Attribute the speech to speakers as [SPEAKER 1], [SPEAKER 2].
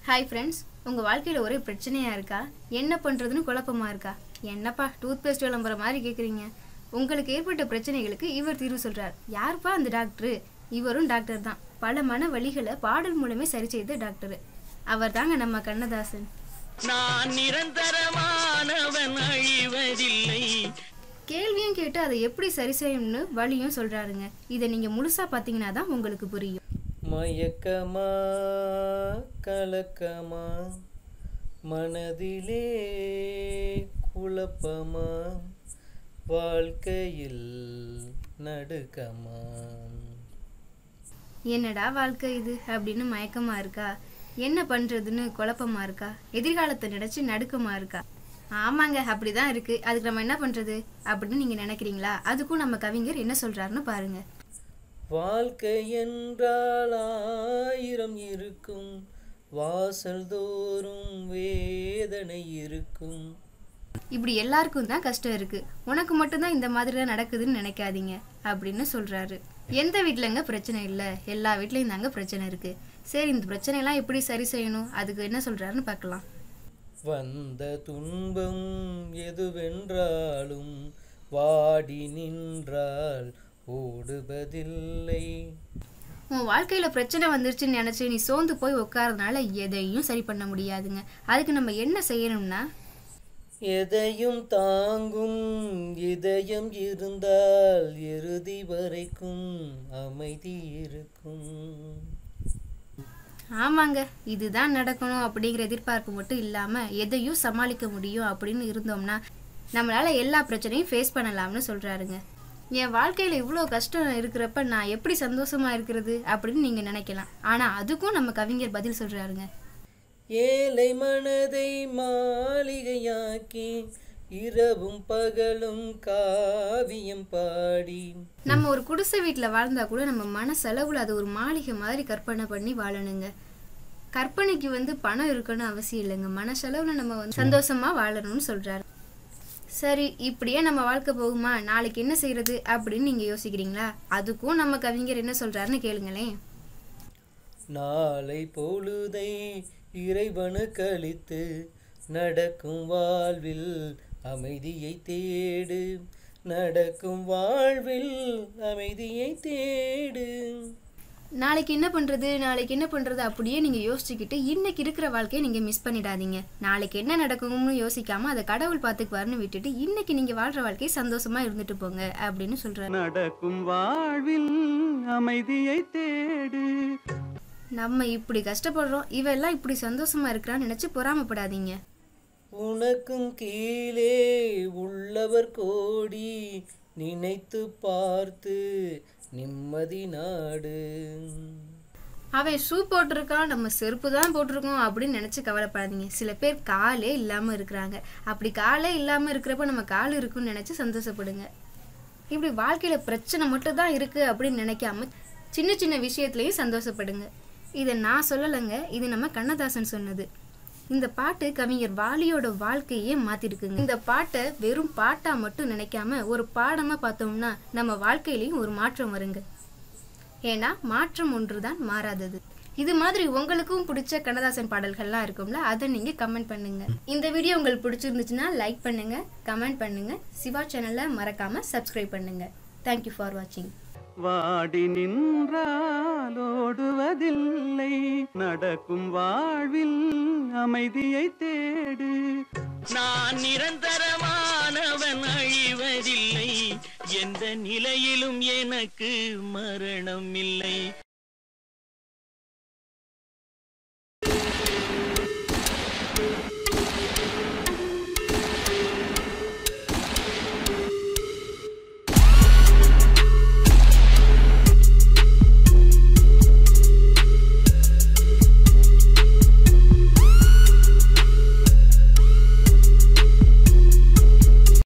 [SPEAKER 1] hi friends உங்கள் வாழ்க்கையில் ஒரே பிரச்சனையாக இருக்கா என்ன பண்ணுறதுன்னு குழப்பமா இருக்கா என்னப்பா டூத் பேஸ்ட் விளம்பர மாதிரி கேட்குறீங்க உங்களுக்கு ஏற்பட்ட பிரச்சனைகளுக்கு இவர் தீர்வு சொல்கிறார் யாருப்பா அந்த டாக்டரு இவரும் டாக்டர் தான் பல மன வலிகளை பாடல் மூலமே சரி செய்த டாக்டர் அவர் தாங்க நம்ம கண்ணதாசன்
[SPEAKER 2] நான் நிரந்தரமானவன் அழிவதில்லை
[SPEAKER 1] கேள்வியும் கேட்டு அதை எப்படி சரி செய்யணும்னு வழியும் சொல்கிறாருங்க இதை நீங்கள் முழுசாக பார்த்தீங்கன்னா தான் உங்களுக்கு புரியும்
[SPEAKER 3] மயக்கமா கலக்கமா மனதிலே குழப்பமா வாழ்க்கையில் நடுக்கமா
[SPEAKER 1] என்னடா வாழ்க்கை இது அப்படின்னு மயக்கமா இருக்கா என்ன பண்றதுன்னு குழப்பமா இருக்கா எதிர்காலத்தை நினைச்சு நடுக்கமா இருக்கா ஆமாங்க அப்படிதான் இருக்கு அதுக்கு நம்ம என்ன பண்றது அப்படின்னு நீங்க நினைக்கிறீங்களா அதுக்கும் நம்ம கவிஞர் என்ன சொல்றாருன்னு பாருங்க
[SPEAKER 3] வாழ்க்கை என்றால் ஆயிரம் இருக்கும் வாசல் தோறும் வேதனை இருக்கும்
[SPEAKER 1] இப்படி எல்லாருக்கும் தான் கஷ்டம் இருக்கு உனக்கு மட்டும்தான் இந்த மாதிரிலாம் நடக்குதுன்னு நினைக்காதீங்க அப்படின்னு சொல்றாரு எந்த வீட்லங்க பிரச்சனை இல்லை எல்லா வீட்லயும் தாங்க பிரச்சனை இருக்கு சரி இந்த பிரச்சனையெல்லாம் எப்படி சரி செய்யணும் அதுக்கு என்ன சொல்றாருன்னு பார்க்கலாம்
[SPEAKER 3] வந்த துன்பம் எதுவென்றாலும் வாடி நின்றால் ஓடுவதில்லை
[SPEAKER 1] உன் வாழ்க்கையில பிரச்சனை வந்துருச்சுன்னு நினைச்சு நீ சோர்ந்து போய் உட்காரதுனால எதையும் சரி பண்ண முடியாதுங்க அதுக்கு நம்ம என்ன செய்யணும்னா
[SPEAKER 3] எதையும் தாங்கும் இதயம் இருந்தால் இறுதி வரைக்கும் அமைதி இருக்கும்
[SPEAKER 1] ஆமாங்க இதுதான் நடக்கணும் அப்படிங்கிற எதிர்பார்ப்பு மட்டும் இல்லாம எதையும் சமாளிக்க முடியும் அப்படின்னு இருந்தோம்னா நம்மளால எல்லா பிரச்சனையும் ஃபேஸ் பண்ணலாம்னு சொல்றாருங்க என் வாழ்க்கையில இவ்வளோ கஷ்டம் இருக்கிறப்ப நான் எப்படி சந்தோஷமா இருக்கிறது அப்படின்னு நீங்க நினைக்கலாம் ஆனா அதுக்கும் நம்ம கவிஞர் பதில் சொல்றாருங்க
[SPEAKER 3] ஏழை மனதை மாளிகையாக்கி இரவும் பகலும் காவியம் பாடி
[SPEAKER 1] நம்ம ஒரு குடிசை வீட்டில் வாழ்ந்தா கூட நம்ம மனசளவில் அது ஒரு மாளிகை மாதிரி கற்பனை பண்ணி வாழணுங்க கற்பனைக்கு வந்து பணம் இருக்கணும் அவசியம் இல்லைங்க மனசளவில் நம்ம வந்து சந்தோஷமா வாழணும்னு சொல்றாரு சரி இப்படியே நம்ம வாழ்க்கை போகுமா நாளைக்கு என்ன செய்யறது அப்படின்னு நீங்க யோசிக்கிறீங்களா அதுக்கும் நம்ம கவிஞர் என்ன சொல்றாருன்னு கேளுங்களேன்
[SPEAKER 3] நாளை பொழுதை இறைவனுக்கு அளித்து நடக்கும் வாழ்வில் அமைதியை தேடு நடக்கும் வாழ்வில் அமைதியை தேடு
[SPEAKER 1] நாளைக்கு என்ன பண்றது நாளைக்கு என்ன பண்றது அப்படியே நீங்க யோசிச்சுக்கிட்டு இன்னைக்கு இருக்கிற வாழ்க்கையை நீங்க மிஸ் பண்ணிடாதீங்க நாளைக்கு என்ன நடக்கும்னு யோசிக்காம அதை கடவுள் பார்த்துக்குவாருன்னு விட்டுட்டு இன்னைக்கு நீங்க வாழ்ற வாழ்க்கையை சந்தோஷமா இருந்துட்டு போங்க அப்படின்னு சொல்றாரு
[SPEAKER 2] நடக்கும் வாழ்வில் அமைதியை தேடு
[SPEAKER 1] நம்ம இப்படி கஷ்டப்படுறோம் இவெல்லாம் இப்படி சந்தோஷமா இருக்கிறான்னு நினைச்சு பொறாமப்படாதீங்க
[SPEAKER 3] உனக்கும் கீழே உள்ளவர் கோடி நினைத்து பார்த்து நிம்மதி நாடு
[SPEAKER 1] அவன் ஷூ போட்டிருக்கான் நம்ம செருப்பு தான் போட்டிருக்கோம் அப்படின்னு நினைச்சு கவலைப்படாதீங்க சில பேர் காலே இல்லாம இருக்கிறாங்க அப்படி காலே இல்லாம இருக்கிறப்ப நம்ம கால் இருக்குன்னு நினைச்சு சந்தோஷப்படுங்க இப்படி வாழ்க்கையில பிரச்சனை மட்டும் தான் இருக்கு அப்படின்னு நினைக்காம சின்ன சின்ன விஷயத்துலயும் சந்தோஷப்படுங்க இதை நான் சொல்லலைங்க இது நம்ம கண்ணதாசன் சொன்னது இந்த பாட்டு கவிஞர் வாலியோட வாழ்க்கையே மாத்திருக்குங்க இந்த பாட்டை வெறும் பாட்டா மட்டும் நினைக்காம ஒரு பாடமா பார்த்தோம்னா நம்ம வாழ்க்கையிலயும் ஒரு மாற்றம் வருங்க ஏன்னா மாற்றம் ஒன்றுதான் மாறாதது இது மாதிரி உங்களுக்கும் பிடிச்ச கண்ணதாசன் பாடல்கள்லாம் இருக்கும்ல அதை நீங்க கமெண்ட் பண்ணுங்க இந்த வீடியோ உங்களுக்கு பிடிச்சிருந்துச்சுன்னா லைக் பண்ணுங்க கமெண்ட் பண்ணுங்க சிவா சேனலை மறக்காம சப்ஸ்கிரைப் பண்ணுங்க தேங்க்யூ ஃபார் வாட்சிங்
[SPEAKER 2] வாடி நின்றால் ஓடுவதில்லை நடக்கும் வாழ்வில் அமைதியை தேடு நான் நிரந்தரமானவன் அழிவதில்லை எந்த நிலையிலும் எனக்கு மரணம் இல்லை